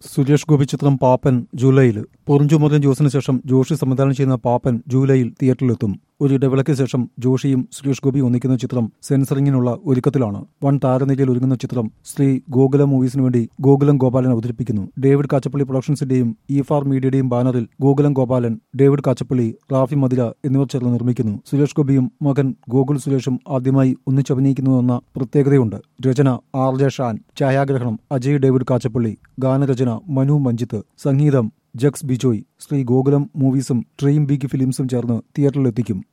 സുരേഷ് ഗോപി ചിത്രം പാപ്പൻ ജൂലൈയിൽ പൊറിഞ്ചുമുറിയൻ ജോസിന് ശേഷം ജോഷി സംവിധാനം ചെയ്യുന്ന പാപ്പൻ ജൂലൈയിൽ തിയേറ്ററിലെത്തും ഒരു ഇടവേളയ്ക്ക് ശേഷം ജോഷിയും സുരേഷ് ഗോപിയും ഒന്നിക്കുന്ന ചിത്രം സെൻസറിങ്ങിനുള്ള ഒരുക്കത്തിലാണ് വൺ താരനിരയിൽ ഒരുങ്ങുന്ന ചിത്രം ശ്രീ ഗോകുലം മൂവീസിനു വേണ്ടി ഗോകുലം ഗോപാലൻ അവതരിപ്പിക്കുന്നു ഡേവിഡ് കാച്ചപ്പള്ളി പ്രൊഡക്ഷൻസിന്റെയും ഇഫാർ മീഡിയയുടെയും ബാനറിൽ ഗോകുലം ഗോപാലൻ ഡേവിഡ് കാച്ചപ്പള്ളി റാഫി മദിര എന്നിവർ ചേർന്ന് നിർമ്മിക്കുന്നു സുരേഷ് ഗോപിയും മകൻ ഗോകുൽ സുരേഷും ആദ്യമായി ഒന്നിച്ചഭിനയിക്കുന്നുവെന്ന പ്രത്യേകതയുണ്ട് രചന ആർ ജെ ഷാൻ ഛായാഗ്രഹണം അജയ് ഡേവിഡ് കാച്ചപ്പള്ളി ഗാനരചന മനു മഞ്ജിത്ത് സംഗീതം ജക്സ് ബിജോയ് ശ്രീ ഗോകുലം മൂവീസും ഡ്രീം ബിഗ് ഫിലിംസും ചേർന്ന് തിയേറ്ററിലെത്തിക്കും